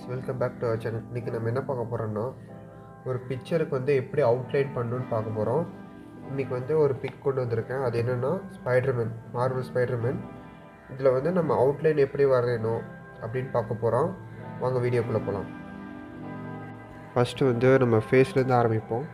welcome back to our channel இன்றைக்கி நம்ம என்ன பார்க்க போகிறோம்னா ஒரு பிக்சருக்கு வந்து எப்படி அவுட்லைன் பண்ணணும்னு பார்க்க போகிறோம் இன்றைக்கி வந்து ஒரு பிக் கொண்டு வந்திருக்கேன் அது என்னென்னா ஸ்பைடர்மேன் மார்வல் ஸ்பைடர்மேன் இதில் வந்து நம்ம அவுட்லைன் எப்படி வரையணும் அப்படின்னு பார்க்க போகிறோம் வாங்க வீடியோக்குள்ளே போகலாம் ஃபஸ்ட்டு வந்து நம்ம ஃபேஸ்லேருந்து ஆரம்பிப்போம்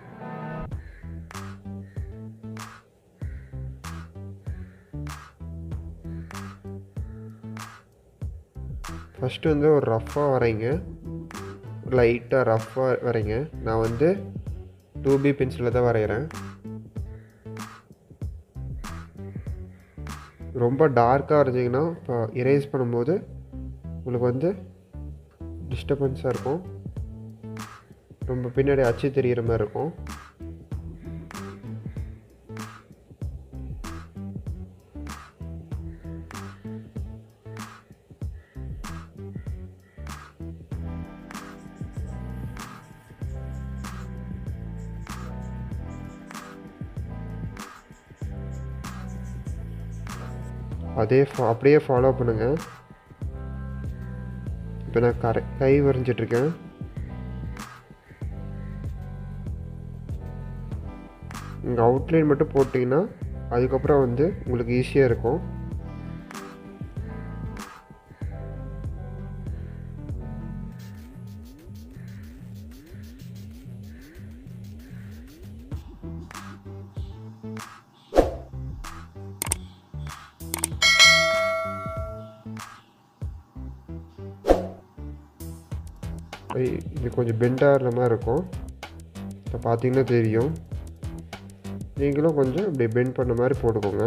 ஃபஸ்ட்டு வந்து ஒரு ரஃப்பாக வரைங்க லைட்டாக ரஃப்பாக வரைங்க நான் வந்து டூ பி பென்சிலில் தான் வரைகிறேன் ரொம்ப டார்க்காக வரைஞ்சிங்கன்னா இப்போ இரேஸ் பண்ணும்போது உங்களுக்கு வந்து டிஸ்டர்பன்ஸாக இருக்கும் ரொம்ப பின்னாடி அச்சு தெரிகிற மாதிரி இருக்கும் அதே ஃபா அப்படியே ஃபாலோ பண்ணுங்கள் இப்போ நான் கரை கை வரைஞ்சிட்ருக்கேன் இங்கே அவுட்லைன் மட்டும் போட்டிங்கன்னா அதுக்கப்புறம் வந்து உங்களுக்கு ஈஸியாக இருக்கும் இது கொஞ்சம் பெண்டாகிற மாதிரி இருக்கும் இப்போ பார்த்தீங்கன்னா தெரியும் நீங்களும் கொஞ்சம் இப்படி பெண்ட் பண்ண மாதிரி போட்டுக்கோங்க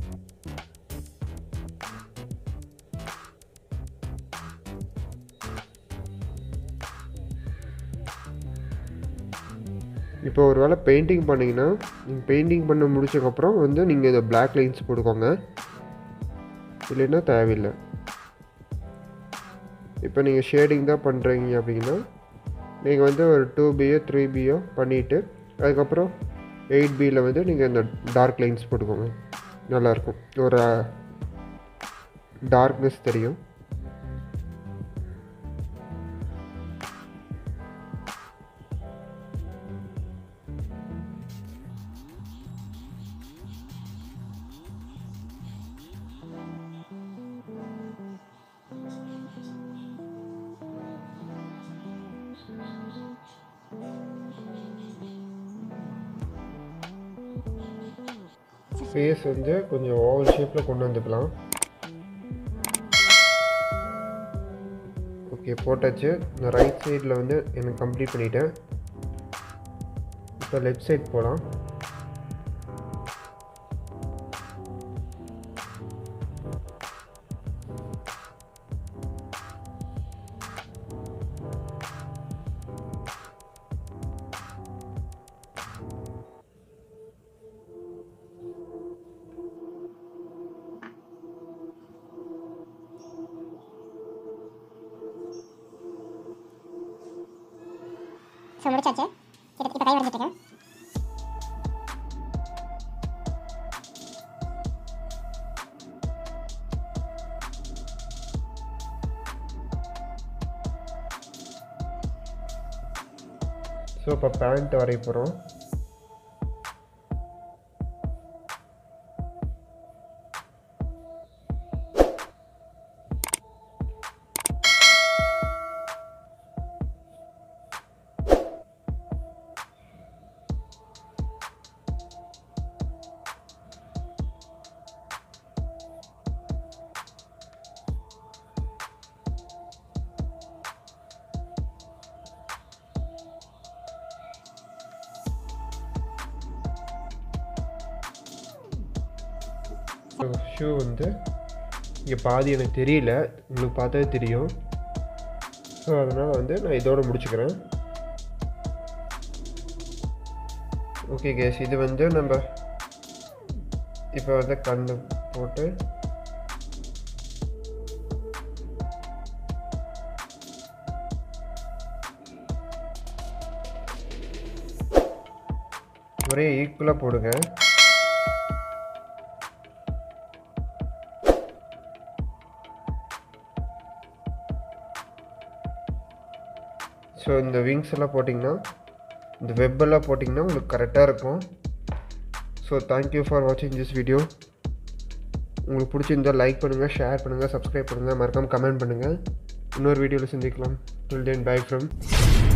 இப்போ ஒரு வேளை பெயிண்டிங் பண்ணிங்கன்னா நீங்கள் பெயிண்டிங் பண்ண முடிச்சக்கப்புறம் வந்து நீங்கள் இந்த பிளாக் லைன்ஸ் போட்டுக்கோங்க இல்லைன்னா தேவையில்லை இப்போ நீங்கள் ஷேடிங் தான் பண்ணுறீங்க அப்படின்னா நீங்கள் வந்து ஒரு டூ பியோ த்ரீ பியோ பண்ணிவிட்டு அதுக்கப்புறம் எயிட் பியில் வந்து நீங்கள் இந்த டார்க் லைன்ஸ் போட்டுக்கோங்க நல்லாயிருக்கும் ஒரு டார்க்னஸ் தெரியும் ஃபேஸ் வந்து கொஞ்சம் ஓவல் ஷேப்பில் கொண்டு வந்துக்கலாம் ஓகே போட்டாச்சு இந்த ரைட் சைடில் வந்து எனக்கு கம்ப்ளீட் பண்ணிட்டேன் இப்போ லெஃப்ட் சைட் போகலாம் ஸோ முடிச்சாச்சு இப்போ இப்போ கை வரைஞ்சிட்டு இருக்கேன் ஸோ இப்போ பேண்ட் வரைய போகிறோம் ஷூ வந்து இங்கே பாதி எனக்கு தெரியல உங்களுக்கு பார்த்தாவே தெரியும் ஸோ அதனால் வந்து நான் இதோட முடிச்சுக்கிறேன் ஓகே கேஸ் இது வந்து நம்ம இப்போ வந்து கண் போட்டு ஒரே ஈக்குவலாக போடுங்க ஸோ இந்த விங்ஸ் எல்லாம் போட்டிங்கன்னா இந்த வெப்பெல்லாம் போட்டிங்கன்னா உங்களுக்கு கரெக்டாக இருக்கும் ஸோ தேங்க்யூ ஃபார் வாட்சிங் திஸ் வீடியோ உங்களுக்கு பிடிச்சிருந்தால் லைக் பண்ணுங்கள் ஷேர் பண்ணுங்கள் சப்ஸ்கிரைப் பண்ணுங்கள் மறக்காமல் கமெண்ட் பண்ணுங்கள் இன்னொரு வீடியோவில் சந்திக்கலாம் டில் தென் பை ஃப்ரம்